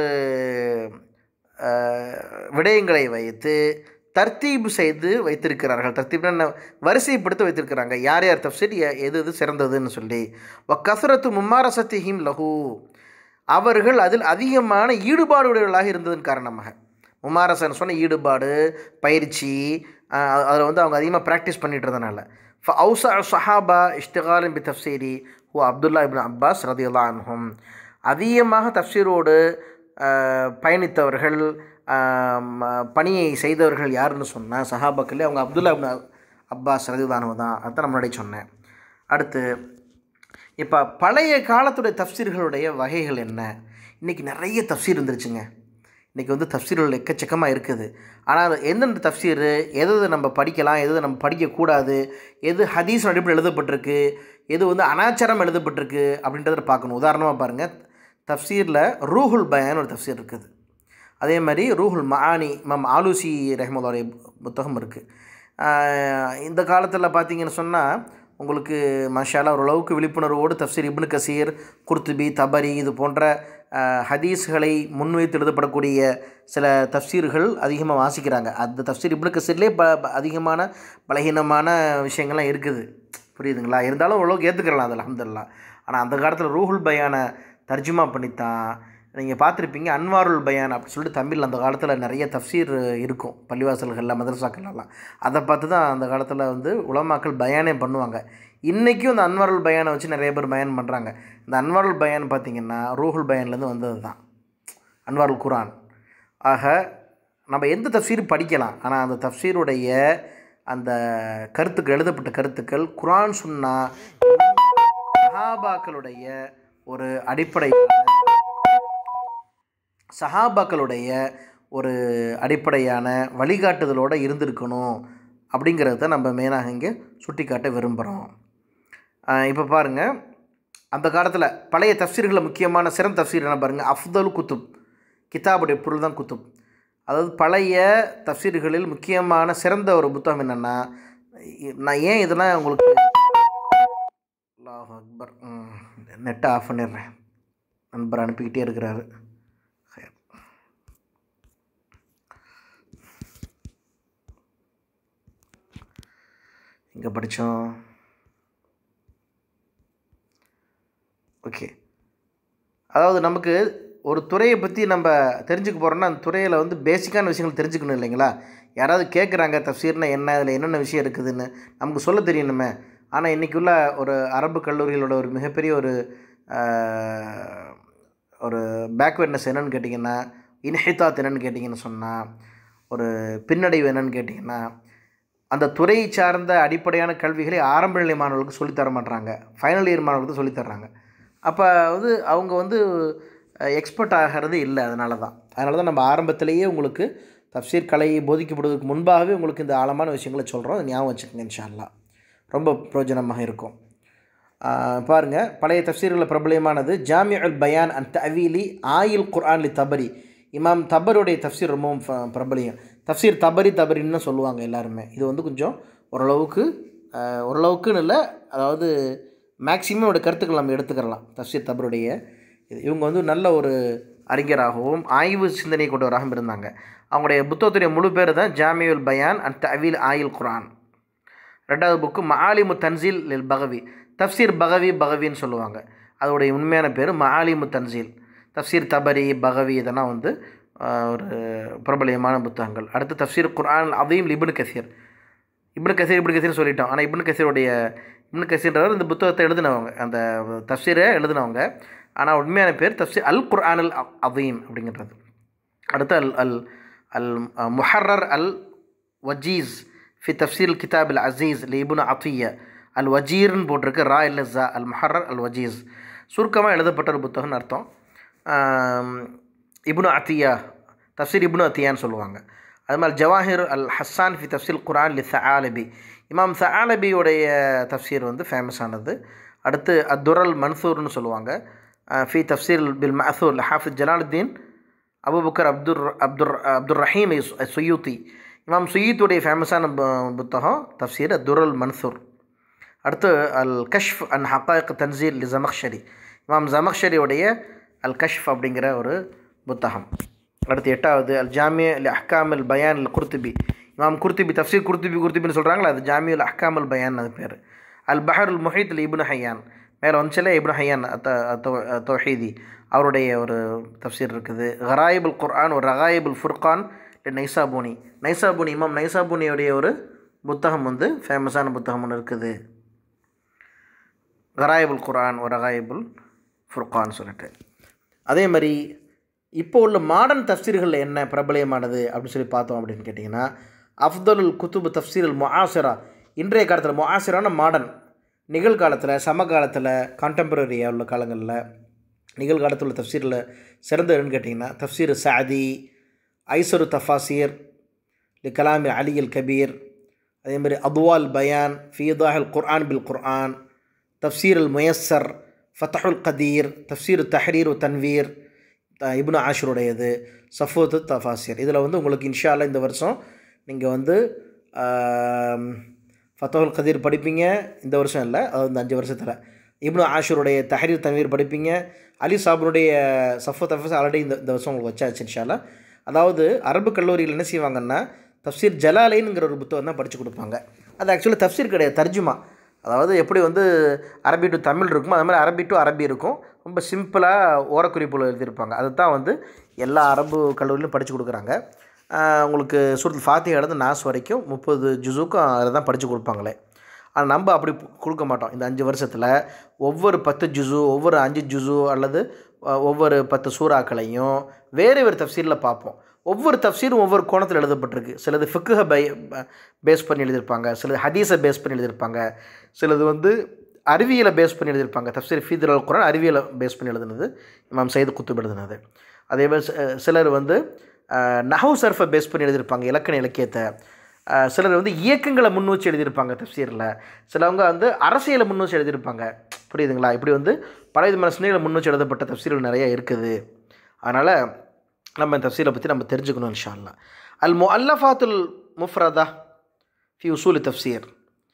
அஹ், விடயங்களை வைத்து தர்த்தீபு செய்து வைத்திருக்கிறார்கள் தர்த்தீப்னா என்ன? வரிசைப்படுத்தி வைத்திருக்கிறாங்க யார் யார் தஃப்சீர் எ- எது எது சிறந்ததுன்னு சொல்லி வ கசரத்து மும்மாரசத்திஹிம் லஹு அவர்கள் அதில் அதிகமான ஈடுபாடு உடையவர்களாக இருந்ததன் காரணமாக முமாரசன் சொன்ன ஈடுபாடு பயிற்சி அதில் வந்து அவங்க அதிகமாக ப்ராக்டிஸ் பண்ணிட்டு இருந்தனால ஃப அவுசா சஹாபா இஷ்டகாலின் பி தஃப்சீரி ஹூ அப்துல்லா இப்னு அப்பாஸ் ரதியுல்லா அன்ஹும் அதிகமாக தஃப்சீரோடு அஹ், பயணித்தவர்கள் ஆம், பணியை செய்தவர்கள் யாருன்னு சொன்னால் சஹாபாக்களே அவங்க அப்துல்லா இப்னு அப்பாஸ் ரதியுல்லானு தான் அதுதான் நான் முன்னாடி சொன்னேன் அடுத்து இப்போ பழைய காலத்துடைய தஃப்சீர்களுடைய வகைகள் என்ன இன்றைக்கி நிறைய தஃப்சீர் இருந்துருச்சுங்க இன்றைக்கி வந்து தஃப்சீர்கள் எக்கச்சக்கமாக இருக்குது ஆனால் அது எந்தெந்த தஃப்சீர் எது எது நம்ம படிக்கலாம் எது எது நம்ம படிக்கக்கூடாது எது ஹதீஸ் அடிப்படையில் எழுதப்பட்டிருக்கு எது வந்து அனாச்சாரம் எழுதப்பட்டிருக்கு அப்படின்றத பார்க்கணும் உதாரணமாக பாருங்கள் தஃப்சீரில் ரூஹுல் பயான் ஒரு தஃப்சீர் இருக்குது அதே மாதிரி ரூஹுல் மஆனி மம் ஆலூசி ரஹ்மதுடைய புத்தகம் இருக்குது இந்த காலத்தில் பார்த்தீங்கன்னு சொன்னால் உங்களுக்கு மஷாலா ஓரளவுக்கு விழிப்புணர்வோடு தஃப்சீர் இப்னு கசீர் குர்துபி தபரி இது போன்ற அஹ், ஹதீஸ்களை முன்வைத்து எழுதப்படக்கூடிய சில தஃப்சீர்கள் அதிகமாக வாசிக்கிறாங்க அந்த தஃப்சீர் இப்னு கசீர்லேயே ப ப- அதிகமான பலகீனமான விஷயங்கள்லாம் இருக்குது புரியுதுங்களா இருந்தாலும் ஓரளவுக்கு ஏற்றுக்கிறலாம் அது அல்ஹம்துலில்லாஹ் ஆனால் அந்த காலத்தில் ரூஹுல் பயானை தர்ஜுமா பண்ணித்தான் நீங்கள் பார்த்துருப்பீங்க அன்வாருல் பயான் அப்படி சொல்லிட்டு தமிழில் அந்த காலத்தில் நிறைய தஃப்சீர் இருக்கும் பள்ளிவாசல்களில் மதரசாக்கள்லாம் அதை பார்த்து தான் அந்த காலத்தில் வந்து உலமாக்கள் பயானே பண்ணுவாங்க இன்றைக்கும் இந்த அன்வாருல் பயானை வச்சு நிறைய பேர் பயான் பண்ணுறாங்க இந்த அன்வாருல் பயான் பார்த்தீங்கன்னா ரூஹுல் பயான்லேருந்து வந்தது தான் அன்வாருல் குரான் ஆக நம்ம எந்த தஃப்சீர் படிக்கலாம் ஆனால் அந்த தஃப்சீருடைய அந்த கருத்துக்கள் எழுதப்பட்ட கருத்துக்கள் குரான் சுன்னா சஹாபாக்களுடைய ஒரு அடிப்படை சஹாபாக்களுடைய ஒரு அடிப்படையான வழிகாட்டுதலோடு இருந்திருக்கணும் அப்படிங்கிறத நம்ம மெயினாக இங்கே சுட்டி காட்ட விரும்புகிறோம் இப்போ பாருங்கள் அந்த காலத்தில் பழைய தஃப்சீர்களில் முக்கியமான சிறந்த தஃப்சீர் என்ன பாருங்கள் அஃதல் குத்துப் கிதாபுடைய பொருள் தான் குத்துப் அதாவது பழைய தஃப்சீர்களில் முக்கியமான சிறந்த ஒரு புத்தகம் என்னென்னா நான் ஏன் இதெல்லாம் உங்களுக்கு அல்லாஹ் அக்பர் நெட்டை ஆஃப் பண்ணிடுறேன் நண்பர் அனுப்பிக்கிட்டே இருக்கிறாரு எங்கே படித்தோம் ஓகே அதாவது நமக்கு ஒரு துறையை பற்றி நம்ம தெரிஞ்சுக்க போகிறோம்னா அந்த துறையில் வந்து பேசிக்கான விஷயங்கள் தெரிஞ்சுக்கணும் இல்லைங்களா யாராவது கேட்குறாங்க தஃப்சீர்னா என்ன அதில் என்னென்ன விஷயம் இருக்குதுன்னு நமக்கு சொல்ல தெரியணுமே ஆனால் இன்றைக்கி உள்ள ஒரு அரபு கல்லூரிகளோட ஒரு மிகப்பெரிய ஒரு ஆஹ், ஒரு பேக்வேர்ட்னஸ் என்னன்னு கேட்டிங்கன்னா இன்ஹிதாத் என்னன்னு கேட்டிங்கன்னு சொன்னால் ஒரு பின்னடைவு என்னன்னு கேட்டிங்கன்னா அந்த துறையை சார்ந்த அடிப்படையான கல்விகளை ஆரம்ப நிலை மாணவர்களுக்கு சொல்லித் தர மாட்றாங்க ஃபைனல் இயர் மாணவர்களுக்கு சொல்லித் தர்றாங்க அப்போ வந்து அவங்க வந்து எக்ஸ்பர்ட் ஆகிறது இல்லை அதனால தான் அதனால தான் நம்ம ஆரம்பத்திலேயே உங்களுக்கு தப்சீர் கலையை போதிக்கப்படுவதற்கு முன்பாகவே உங்களுக்கு இந்த ஆழமான விஷயங்களை சொல்கிறோம் அதை ஞாபகம் வச்சுக்கோங்க இன்ஷா அல்லாஹ் ரொம்ப பிரயோஜனமாக இருக்கும் பாருங்க பழைய தஃப்சீர்களில் பிரபலியமானது ஜாமி அல் பயான் அன் தவீலி ஆயில் குர்ஆன் லி தபரி இமாம் தபருடைய தஃப்சீர் ரொம்பவும் ஃப- பிரபலியம் தஃப்சீர் தபரி தபரின்னு தான் சொல்லுவாங்க எல்லாருமே இது வந்து கொஞ்சம் ஓரளவுக்கு ஆஹ், ஓரளவுக்குன்னு இல்லை அதாவது மேக்ஸிமம் அவருடைய கருத்துக்கள் நம்ம எடுத்துக்கிறலாம் தஃப்சீர் தபருடைய இது இவங்க வந்து நல்ல ஒரு அறிஞராகவும் ஆய்வு சிந்தனை கொண்டவராகவும் இருந்தாங்க அவங்களுடைய புத்தகத்துடைய முழு பேர் தான் ஜாமியுல் பயான் அன் தவீல் ஆயில் குர்ஆன் ரெண்டாவது புக்கு மஆலிமு தன்சீல் லில் பகவி தஃப்சீர் பகவி பகவின்னு சொல்லுவாங்க அதோடைய உண்மையான பேர் மஆலிமு தன்சீல் தஃப்சீர் தபரி பகவி இதெல்லாம் வந்து ஆஹ், ஒரு பிரபலியமான புத்தகங்கள் அடுத்து தஃப்சீர் குர்ஆன் அதையும் இப்னு கசீர் இப்னு கசீர் இப்னு கசீர் சொல்லிட்டோம் ஆனால் இப்னு கசீருடைய இப்னு கசீர்ன்றவர் இந்த புத்தகத்தை எழுதினவங்க அந்த தஃப்சீரை எழுதினவங்க ஆனால் உண்மையான பேர் தஃப்சீர் அல் குர்ஆன் அல் அதீம் அப்படிங்கிறது அடுத்து அல் அல் அல் முஹர்ரர் அல் வஜீஸ் ஃபி தஃப்சீர் கிதாப் அல் அசீஸ் லிபுன் அத்திய அல் வஜீர்னு போட்டிருக்கு ரா இல்ல ஜா அல் முஹர்ரர் அல் வஜீஸ் சுருக்கமாக எழுதப்பட்ட ஒரு புத்தகம்னு அர்த்தம் ஆம், இப்னு அத்தியா தஃப்சீர் இப்னு அத்தியான்னு சொல்லுவாங்க அது மாதிரி ஜவாஹிர் அல் ஹஸ்ஸான் ஃபி தஃப்சீல் குரான் லி சஆலபி இமாம் சஆலபியுடைய தஃப்சீர் வந்து ஃபேமஸானது அடுத்து அத்துரல் மன்சூர்னு சொல்லுவாங்க அஹ், ஃபி தஃப்சீர் பில் மசூர் ஹாஃபிஸ் ஜலாலுத்தீன் அபுபக்கர் அப்துர் அப்துர் அப்துர் ரஹீம் இஸ்- சுயூத்தி இமாம் சுயீத்துடைய ஃபேமஸான பு- புத்தகம் தஃப்சீர் துரல் மன்சூர் அடுத்து அல் கஷ்ஃப் அன் ஹக்காயக் தன்சீல் லி ஜமக்ஷரி இமாம் ஜமக்ஷரியுடைய அல் கஷ்ஃப் அப்படிங்கிற ஒரு புத்தகம் அடுத்து எட்டாவது அல் ஜாமிய அல் அஹ்காம் அல் பயான் அல் குர்துபி இமாம் குர்துபி தஃப்சீர் குர்துபி குர்துபின்னு சொல்கிறாங்களா அது ஜாமிய அல் அஹ்காம் அல் பயான் அது பேர் அல் பஹர் அல் முஹீத் அல் இப்னு ஹையான் மேலே வந்துச்சுல இப்னு ஹையான் தௌஹீதி அவருடைய ஒரு தஃப்சீர் இருக்குது ஹராயிபுல் குர்ஆன் ஒரு ரகாயிபுல் ஃபுர்கான் நைசாபூனி நைசாபூனி இமாம் நைசாபூனியுடைய ஒரு புத்தகம் வந்து ஃபேமஸான புத்தகம் ஒன்று இருக்குது கராயிபுல் குர்ஆன் ஒரு ரகாயிபுல் ஃபுர்கான் சொல்லிட்டு அதே மாதிரி இப்போ உள்ள மாடர்ன் தஃப்சீர்களில் என்ன பிரபலியமானது அப்படின்னு சொல்லி பார்த்தோம் அப்படின்னு கேட்டிங்கன்னா அஃப்தலுல் குத்துபு தஃப்சீருல் முஆசிரா இன்றைய காலத்தில் முஆசிரான மாடர்ன் நிகழ்காலத்தில் சமகாலத்தில் கான்டெம்பரரியாக உள்ள காலங்களில் நிகழ்காலத்தில் உள்ள தஃப்சீரில் சிறந்த என்னன்னு கேட்டிங்கன்னா தஃப்சீர் சாதி ஐசரு தஃபாசீர் லி கலாமி அலி அல் கபீர் அதேமாதிரி அத்வால் பயான் ஃபீதாஹல் குர்ஆன் பில் குர்ஆன் தஃப்சீர் அல் முயஸ்ஸர் ஃபத்தஹுல் கதீர் தஃப்சீர் தஹரீர் தன்வீர் த- இப்னு ஆஷருடையது சஃபூத்து தஃபாசிர் இதில் வந்து உங்களுக்கு இன்ஷா அல்லாஹ் இந்த வருஷம் நீங்கள் வந்து ஆம், ஃபத்தஹுல் கதீர் படிப்பீங்க இந்த வருஷம் இல்லை அது இந்த அஞ்சு வருஷத்தில் இப்னு ஆஷருடைய தஹரீர் தன்வீர் படிப்பீங்க அலி சாபருடைய சஃபு தஃபாஸ் ஆல்ரெடி இந்த இந்த வருஷம் உங்களுக்கு வச்சாச்சு இன்ஷா அல்லாஹ் அதாவது அரபு கல்லூரியில் என்ன செய்வாங்கன்னா தஃப்சீர் ஜலாலைனுங்கிற ஒரு புத்தகம் தான் படித்து கொடுப்பாங்க அது ஆக்சுவலி தஃப்சீர் கிடையாது தர்ஜுமா அதாவது எப்படி வந்து அரபி டு தமிழ் இருக்குமோ அது மாதிரி அரபி டு அரபி இருக்கும் ரொம்ப சிம்பிளாக ஓரக்குறிப்புல எழுதியிருப்பாங்க அதுதான் வந்து எல்லா அரபு கல்லூரியிலும் படித்து கொடுக்குறாங்க ஆஹ் உங்களுக்கு சூரத்தில் ஃபாத்தியாலேருந்து நாஸ் வரைக்கும் முப்பது ஜுஸுக்கும் அதை தான் படித்து கொடுப்பாங்களே ஆனால் நம்ம அப்படி பு- கொடுக்க மாட்டோம் இந்த அஞ்சு வருஷத்தில் ஒவ்வொரு பத்து ஜுஸு ஒவ்வொரு அஞ்சு ஜுஸு அல்லது அஹ், ஒவ்வொரு பத்து சூறாக்களையும் வேறு வேறு தஃப்சீரில் பார்ப்போம் ஒவ்வொரு தஃப்சீரும் ஒவ்வொரு கோணத்தில் எழுதப்பட்டிருக்கு சிலது ஃபிக்குஹை பை பேஸ் பண்ணி எழுதியிருப்பாங்க சிலது ஹதீஸை பேஸ் பண்ணி எழுதியிருப்பாங்க சிலது வந்து அறிவியலை பேஸ் பண்ணி எழுதியிருப்பாங்க தஃப்சீர் ஃபீதர் அல் குரான் அறிவியலை பேஸ் பண்ணி எழுதுனது இமாம் சையது குத்துப் எழுதுனது அதே மாதிரி சி- சிலர் வந்து நஹவு சர்ஃபை பேஸ் பண்ணி எழுதியிருப்பாங்க இலக்கண இலக்கியத்தை அஹ், சிலர் வந்து இயக்கங்களை முன் வச்சு எழுதியிருப்பாங்க தஃப்சீரில் சிலவங்க வந்து அரசியலை முன் வச்சு எழுதியிருப்பாங்க புரியுதுங்களா இப்படி வந்து பல விதமான சிந்தனைகளை முன் வச்சு எழுதப்பட்ட தஃப்சீர்கள் நிறைய இருக்குது அதனால் நம்ம இந்த தஃப்சீரை பற்றி நம்ம தெரிஞ்சுக்கணும் இன்ஷா அல்லாஹ் அல் முஅல்லஃபாத்துல் முஃப்ரதா ஃபி உசூல் தஃப்சீர்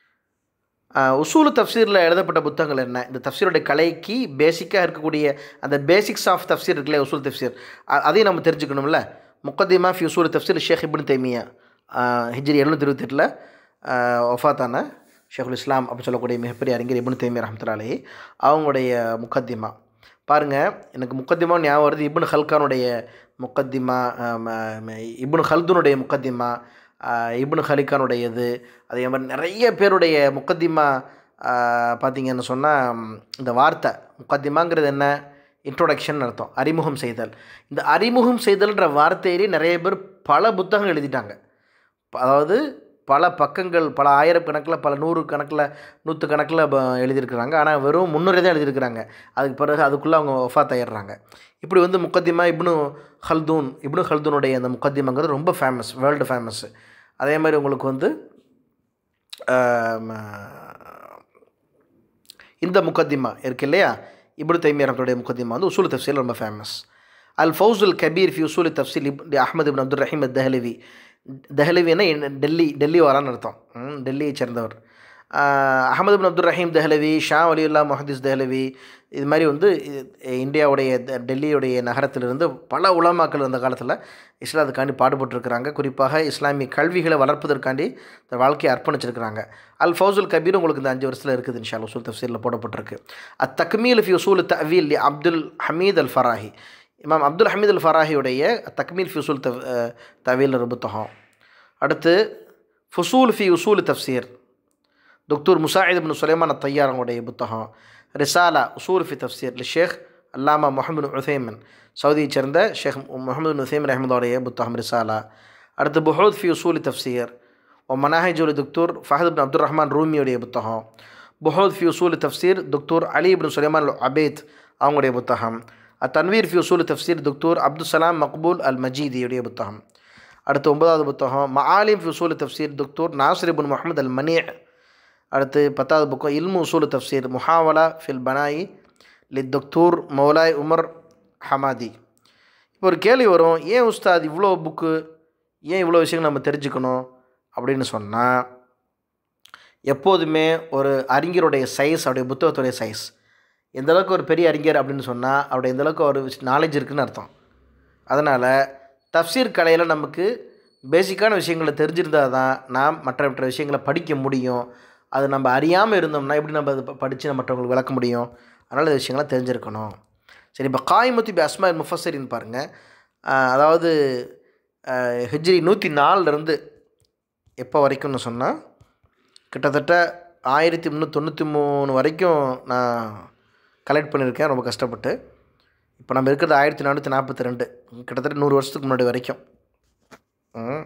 உசூல் தஃப்சீரில் எழுதப்பட்ட புத்தகங்கள் என்ன இந்த தஃப்சீருடைய கலைக்கு பேசிக்காக இருக்கக்கூடிய அந்த பேசிக்ஸ் ஆஃப் தஃப்சீர் இருக்குல்ல உசூல் தஃப்சீர் அ- அதையும் நம்ம தெரிஞ்சுக்கணும்ல முக்கத்திமா ஃபி உசூல் தஃப்சீர் ஷேக் இப்னு தைமியா ஹிஜ்ரி எழுநூற்றி இருபத்தெட்டில் ஒஃபாத்தான ஷேகுல் இஸ்லாம் அப்படின்னு சொல்லக்கூடிய மிகப்பெரிய அறிஞர் இப்னு தைமியா ரஹமத்துல்லாலே அவங்களுடைய முக்கத்திமா பாருங்கள் எனக்கு முக்கத்திமா ஞாபகம் வருது இப்னு ஹல்கானுடைய முக்கத்திமா இப்னு ஹல்துனுடைய முக்கத்திமா ஆஹ் இப்னு ஹலிகானுடையது அதே மாதிரி நிறைய பேருடைய முக்கத்திமா பார்த்தீங்கன்னு சொன்னால் இந்த வார்த்தை முக்கத்திமாங்கிறது என்ன இன்ட்ரோடக்ஷன் அர்த்தம் அறிமுகம் செய்தல் இந்த அறிமுகம் செய்தல்ன்ற வார்த்தையிலே நிறைய பேர் பல புத்தகங்கள் எழுதிட்டாங்க ப- அதாவது பல பக்கங்கள் பல ஆயிரக்கணக்கில் பல நூறு கணக்கில் நூற்று கணக்கில் எழுதியிருக்கிறாங்க ஆனால் வெறும் முன்னுரை தான் எழுதியிருக்கிறாங்க அதுக்கு பிறகு அதுக்குள்ளே அவங்க ஒஃபாத் ஆயிடுறாங்க இப்படி வந்து முக்கத்திமா இப்னு ஹல்தூன் இப்னு ஹல்தூனுடைய அந்த முக்கத்திமாங்கிறது ரொம்ப ஃபேமஸ் வேர்ல்டு ஃபேமஸ் அதே மாதிரி உங்களுக்கு வந்து ஆம், இந்த முக்கத்திமா இருக்கு இல்லையா இப்னு தைமியரத்துடைய முக்கத்திமா வந்து உசூல் தஃப்சீல் ரொம்ப ஃபேமஸ் அல் ஃபவுசுல் கபீர் ஃபி உசூல் தஃப்சீல் இப் அஹமது இப்னு அப்துல் ரஹீம் தஹலவி தஹலவின்னா டெல்லி டெல்லி வரான்னு அர்த்தம் ம், டெல்லியை சேர்ந்தவர் ஆஹ், அஹமது இப்னு அப்துல் ரஹீம் தஹலவி ஷா அலியுல்லா முஹதிஸ் தஹலவி இது மாதிரி வந்து இ- இந்தியாவுடைய த- டெல்லியுடைய நகரத்திலிருந்து பல உலமாக்கள் அந்த காலத்தில் இஸ்லாத்துக்காண்டி பாடுபட்டிருக்கிறாங்க குறிப்பாக இஸ்லாமிய கல்விகளை வளர்ப்பதற்காண்டி இந்த வாழ்க்கையை அர்ப்பணிச்சிருக்கிறாங்க அல் ஃபவுசுல் கபீர் உங்களுக்கு இந்த அஞ்சு வருஷத்தில் இருக்குது இன்ஷா உசூல் தஃசீரில் போடப்பட்டிருக்கு அத் தக்மீல் ஃபி உசூல் தவீல் அப்துல் ஹமீத் அல் ஃபராஹி இமாம் அப்துல் ஹமீத் அல் ஃபராஹியுடைய தக்மீல் ஃபி உசூல் தவ் தவீல் புத்தகம் அடுத்து ஃபுசூல் ஃபி உசூல் தஃப்சீர் துக்தூர் முசாயித் பின் சுலைமான் தையாரங்களுடைய புத்தகம் ரிசாலா உசூல் ஃபி தஃப்சீர் லி ஷேக் அல்லாமா முஹம்மது உசைமன் சவுதியைச் சேர்ந்த ஷேக் முகமது உசைம் ரஹமதுடைய புத்தகம் ரிசாலா அடுத்து புஹூத் ஃபி உசூல் தஃப்சீர் ஒ மனாஹிஜுல் துக்தூர் ஃபஹத் பின் அப்துல் ரஹ்மான் ரூமியுடைய புத்தகம் புஹூத் ஃபி உசூல் தஃப்சீர் துக்தூர் அலி பின் சுலைமான் அல் அபேத் அவங்களுடைய புத்தகம் தன்வீர் ஃபி உசூல் தஃப்சீர் துக்தூர் அப்துல் சலாம் மக்பூல் அல் மஜீதியுடைய புத்தகம் அடுத்து ஒன்பதாவது புத்தகம் மஆலிம் ஃபி உசூல் தஃப்சீர் துக்தூர் நாசிர் பின் முகமது அல் மனி அடுத்து பத்தாவது புக்கம் இல்மு உசூல் தஃப்சீர் முஹாவலா ஃபில் பனாயி லி துக்தூர் மௌலாய் உமர் ஹமாதி இப்போ ஒரு கேள்வி வரும் ஏன் உஸ்தாத் இவ்வளோ புக்கு ஏன் இவ்வளோ விஷயங்கள் நம்ம தெரிஞ்சுக்கணும் அப்படின்னு சொன்னால் எப்போதுமே ஒரு அறிஞருடைய சைஸ் அவருடைய புத்தகத்துடைய சைஸ் எந்த அளவுக்கு ஒரு பெரிய அறிஞர் அப்படின்னு சொன்னால் அவருடைய எந்த அளவுக்கு ஒரு நாலேஜ் இருக்குன்னு அர்த்தம் அதனால் தஃப்சீர் கலையில் நமக்கு பேசிக்கான விஷயங்களை தெரிஞ்சிருந்தால் தான் நாம் மற்ற மற்ற விஷயங்களை படிக்க முடியும் அது நம்ம அறியாமல் இருந்தோம்னா எப்படி நம்ம அதை படித்து மற்றவங்களுக்கு விளக்க முடியும் அதனால் இந்த விஷயங்கள்லாம் தெரிஞ்சிருக்கணும் சரி இப்போ காய்முத்தி பி அஸ்மா முஃபஸரின்னு பாருங்கள் அதாவது ஆஹ், ஹிஜ்ரி நூற்றி நாலுலேருந்து எப்போ வரைக்கும்னு சொன்னால் கிட்டத்தட்ட ஆயிரத்தி முந்நூற்றி தொண்ணூற்றி மூணு வரைக்கும் நான் கலெக்ட் பண்ணியிருக்கேன் ரொம்ப கஷ்டப்பட்டு இப்போ நம்ம இருக்கிறது ஆயிரத்தி நானூற்றி நாற்பத்தி ரெண்டு கிட்டத்தட்ட நூறு வருஷத்துக்கு முன்னாடி வரைக்கும் ம்.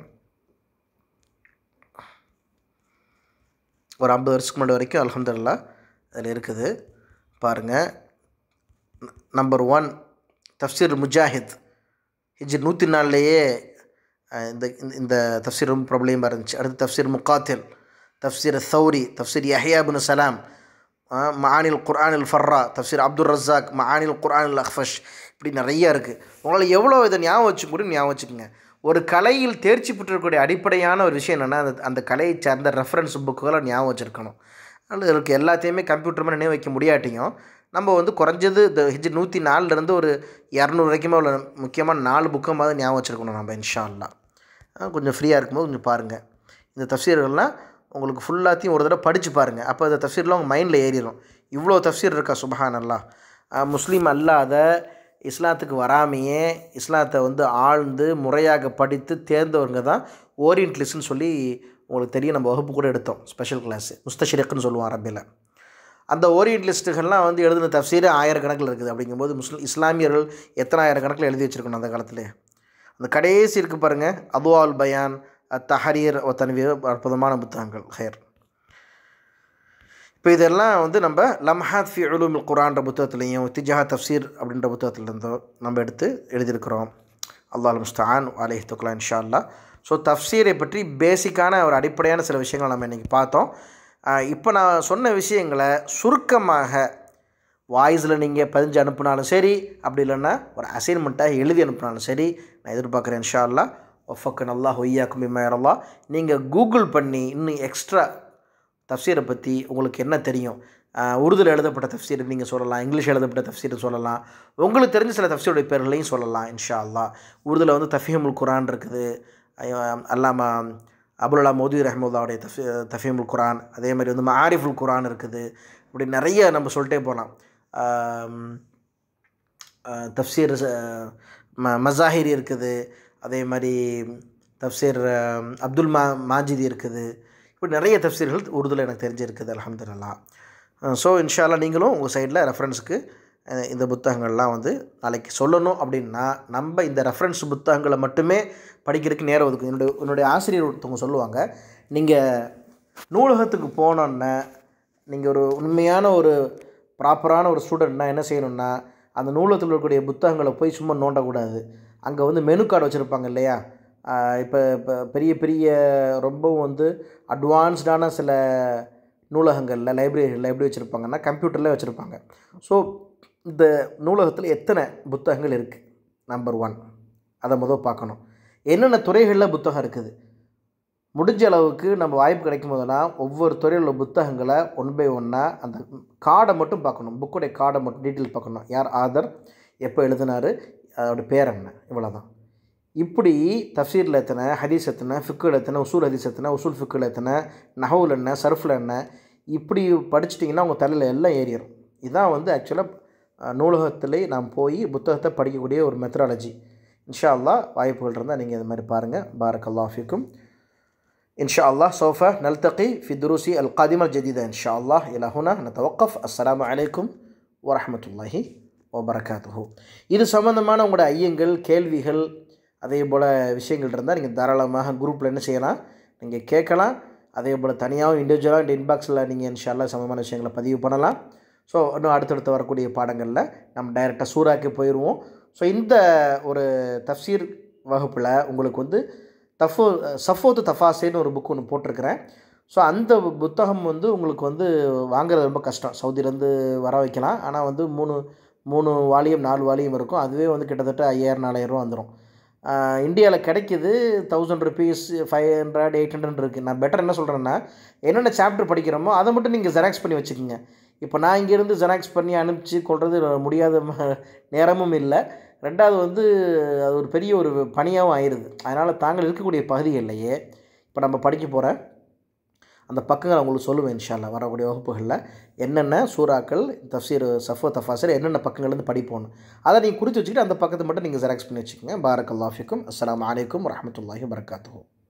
ஒரு ஐம்பது வருஷத்துக்கு முன்னாடி வரைக்கும் அல்ஹம்துலில்லாஹ் அதில் இருக்குது பாருங்கள் நம்பர் ஒன் தஃப்சீர் முஜாஹித் ஹிஜ்ர் நூற்றி நாலுலேயே அஹ், இந்த இந்த- இந்த தஃப்சீர் ரொம்ப பிரபலியமாக இருந்துச்சு அடுத்து தஃப்சீர் முகாத்தில் தஃப்சீர் சௌரி தஃப்சீர் யஹ்யா பின் சலாம் மஆனில் குர்ஆனில் ஃபர்ரா தஃப்சீர் அப்துல் ரஸாக் மஆனில் குர்ஆனில் அஃபஷ் இப்படி நிறைய இருக்குது உங்களால் எவ்வளோ இதை ஞாபகம் வச்சுக்க முடியும் ஞாபகம் வச்சுக்கோங்க ஒரு கலையில் தேர்ச்சி பெற்றிருக்கக்கூடிய அடிப்படையான ஒரு விஷயம் என்னென்னா அந்த அந்த கலையை சார்ந்த ரெஃபரன்ஸ் புக்குகளை ஞாபகம் வச்சுருக்கணும் அதில் இருக்க எல்லாத்தையுமே கம்ப்யூட்டர் மாதிரி நினைவு வைக்க முடியாட்டியும் நம்ம வந்து குறைஞ்சது இந்த ஹிஜ் நூற்றி நாலுலேருந்து ஒரு இரநூறு வரைக்குமே உள்ள முக்கியமான நாலு புக்கமாவது ஞாபகம் வச்சுருக்கணும் நம்ம இன்ஷா அல்லா அஹ் கொஞ்சம் ஃப்ரீயாக இருக்கும்போது கொஞ்சம் பாருங்கள் இந்த தஃசீர்கள்லாம் உங்களுக்கு ஃபுல்லாத்தையும் ஒரு தடவை படித்து பாருங்கள் அப்போ இந்த தஃசீர்லாம் உங்கள் மைண்டில் ஏறிடும் இவ்வளோ தஃசீர் இருக்கா சுபஹான் அல்லா அஹ் முஸ்லீம் அல்லாத இஸ்லாத்துக்கு வராமையே இஸ்லாத்தை வந்து ஆழ்ந்து முறையாக படித்து தேர்ந்தவங்க தான் ஓரியன்ட்லிஸ்ட்னு சொல்லி உங்களுக்கு தெரியும் நம்ம வகுப்பு கூட எடுத்தோம் ஸ்பெஷல் கிளாஸ் முஸ்தஷிரக்குன்னு சொல்லுவோம் அரபியில் அந்த ஓரியன்ட்லிஸ்ட்டுகள்லாம் வந்து எழுதின தஃசீர் ஆயிரக்கணக்கில் இருக்குது அப்படிங்கும்போது முஸ்லிம் இஸ்லாமியர்கள் எத்தனை ஆயிரக்கணக்கில் எழுதி வச்சுருக்கணும் அந்த காலத்திலே அந்த கடைசி இருக்கு பாருங்கள் அதுவால் பயான் தஹரீர் தன்வீர் அற்புதமான புத்தகங்கள் ஹேர் இப்போ இதெல்லாம் வந்து நம்ம லம்ஹாத் ஃபி உலூம் குரான்ற புத்தகத்துலேயும் திஜஹா தஃப்சீர் அப்படின்ற புத்தகத்துலேருந்தோ நம்ம எடுத்து எழுதியிருக்கிறோம் அல்லாஹ் முஸ்தான் அலேஹ் துக்லா இன்ஷா அல்லா ஸோ தஃப்சீரை பற்றி பேசிக்கான ஒரு அடிப்படையான சில விஷயங்களை நம்ம இன்றைக்கி பார்த்தோம் இப்போ நான் சொன்ன விஷயங்களை சுருக்கமாக வாய்ஸில் நீங்கள் பதிஞ்சு அனுப்புனாலும் சரி அப்படி இல்லைன்னா ஒரு அசைன்மெண்ட்டாக எழுதி அனுப்புனாலும் சரி நான் எதிர்பார்க்குறேன் இன்ஷா அல்லா ஒஃபக்கு நல்லா ஒய்யாக்கும் இம்மையரல்லா நீங்கள் கூகுள் பண்ணி இன்னும் எக்ஸ்ட்ரா தஃப்சீரை பற்றி உங்களுக்கு என்ன தெரியும் உருதுல எழுதப்பட்ட தஃப்சீர் நீங்கள் சொல்லலாம் இங்கிலீஷ் எழுதப்பட்ட தஃப்சீர் சொல்லலாம் உங்களுக்கு தெரிஞ்ச சில தஃப்சீருடைய பேர்களையும் சொல்லலாம் இன்ஷா அல்லா உருதுல வந்து தஃபீமுல் குரான் இருக்குது அல்லாமா அபுல்லா மோதி ரஹமுல்லாவுடைய தஃபி தஃபீமுல் குரான் அதே மாதிரி வந்து மாரிஃபுல் குரான் இருக்குது இப்படி நிறைய நம்ம சொல்லிட்டே போகலாம் தஃப்சீர் ம மசாஹிரி இருக்குது அதே மாதிரி தஃப்சீர் அப்துல் மா மாஜிதி இருக்குது இப்படி நிறைய தஃப்சீர்கள் உருதுல எனக்கு தெரிஞ்சிருக்குது அலமதுல்லா ஸோ இன்ஷால்லா நீங்களும் உங்கள் சைடில் ரெஃபரன்ஸுக்கு இந்த புத்தகங்கள்லாம் வந்து நாளைக்கு சொல்லணும் அப்படின்னா நம்ம இந்த ரெஃபரன்ஸ் புத்தகங்களை மட்டுமே படிக்கிறதுக்கு நேரம் ஒதுக்கும் என்னுடைய என்னுடைய ஆசிரியர் ஒருத்தவங்க சொல்லுவாங்க நீங்கள் நூலகத்துக்கு போனோன்னே நீங்கள் ஒரு உண்மையான ஒரு ப்ராப்பரான ஒரு ஸ்டூடெண்ட்னா என்ன செய்யணும்னா அந்த நூலகத்தில் இருக்கக்கூடிய புத்தகங்களை போய் சும்மா நோண்டக்கூடாது அங்கே வந்து மெனு கார்டு வச்சுருப்பாங்க இல்லையா இப்போ இப்போ பெரிய பெரிய ரொம்பவும் வந்து அட்வான்ஸ்டான சில நூலகங்களில் லைப்ரரிகளில் எப்படி வச்சுருப்பாங்கன்னா கம்ப்யூட்டரில் வச்சுருப்பாங்க ஸோ இந்த நூலகத்தில் எத்தனை புத்தகங்கள் இருக்குது நம்பர் ஒன் அதை முதல் பார்க்கணும் என்னென்ன துறைகளில் புத்தகம் இருக்குது முடிஞ்ச அளவுக்கு நம்ம வாய்ப்பு கிடைக்கும் போதெல்லாம் ஒவ்வொரு துறையில் உள்ள புத்தகங்களை ஒன் பை ஒன்னாக அந்த கார்டை மட்டும் பார்க்கணும் புக்குடைய கார்டை மட்டும் டீட்டெயில் பார்க்கணும் யார் ஆதர் எப்போ எழுதினார் அதோட பேர் என்ன இவ்வளோ தான் இப்படி தஃசீரில் எத்தனை ஹதீஸ் எத்தனை ஃபிக்குகள் எத்தனை உசூல் ஹதீஸ் எத்தனை உசூல் ஃபிக்குகள் எத்தனை நஹவுல் என்ன சர்ஃபில் என்ன இப்படி படிச்சிட்டிங்கன்னா உங்கள் தலையில் எல்லாம் ஏறிடும் இதுதான் வந்து ஆக்சுவலாக நூலகத்திலே நாம் போய் புத்தகத்தை படிக்கக்கூடிய ஒரு மெத்தடாலஜி இன்ஷா அல்லா வாய்ப்புகள் இருந்தால் நீங்கள் இது மாதிரி பாருங்கள் பாரக் அல்லா ஃபிக்கும் إن شاء الله سوف نلتقي في الدروس القادمة الجديدة إن شاء الله إلى هنا نتوقف السلام عليكم ورحمة الله وبركاته இது சம்பந்தமான உங்களோட ஐயங்கள் கேள்விகள் அதே போல் விஷயங்கள் இருந்தால் நீங்கள் தாராளமாக குரூப்பில் என்ன செய்யலாம் நீங்கள் கேட்கலாம் அதே போல் தனியாகவும் இண்டிவிஜுவலாக இந்த இன்பாக்ஸில் நீங்கள் இன்ஷால்லா சம்பந்தமான விஷயங்களை பதிவு பண்ணலாம் ஸோ இன்னும் அடுத்தடுத்து வரக்கூடிய பாடங்களில் நம்ம டைரெக்டாக சூறாக்கு போயிடுவோம் ஸோ இந்த ஒரு தஃப்சீர் வகுப்பில் உங்களுக்கு வந்து தஃபோ சஃபோத்து தஃபாசேன்னு ஒரு புக் ஒன்று போட்டிருக்கிறேன் ஸோ அந்த புத்தகம் வந்து உங்களுக்கு வந்து வாங்குறது ரொம்ப கஷ்டம் சவுதியிலேருந்து வர வைக்கலாம் ஆனால் வந்து மூணு மூணு வாலியம் நாலு வாலியம் இருக்கும் அதுவே வந்து கிட்டத்தட்ட ஐயாயிரம் நாலாயிரம் ரூபா வந்துடும் இந்தியாவில் கிடைக்கிது thousand rupees five hundred eight hundred இருக்குது நான் பெட்டர் என்ன சொல்கிறேன்னா என்னென்ன சாப்டர் படிக்கிறோமோ அதை மட்டும் நீங்கள் ஜெராக்ஸ் பண்ணி வச்சுக்கோங்க இப்போ நான் இங்கேருந்து ஜெராக்ஸ் பண்ணி அனுப்பிச்சு கொள்வது முடியாத நேரமும் இல்லை ரெண்டாவது வந்து அது ஒரு பெரிய ஒரு பணியாகவும் ஆயிடுது அதனால் தாங்கள் இருக்கக்கூடிய பகுதிகளிலேயே இப்போ நம்ம படிக்க போகிற அந்த பக்கங்களை உங்களுக்கு சொல்லுவேன் இன்ஷால்லா வரக்கூடிய வகுப்புகளில் என்னென்ன சூறாக்கள் தஃசீர் சஃபோ தஃபாசர் என்னென்ன பக்கங்கள்லேருந்து படிப்போன்னு அதை நீங்கள் குறித்து வச்சுக்கிட்டு அந்த பக்கத்தை மட்டும் நீங்கள் ஜெராக்ஸ் பண்ணி வச்சுக்கோங்க பாரக் அல்லாஃபிக்கும் அஸ்லாம் வலைக்கம் வரமத்துல்லாஹி வரகாத்து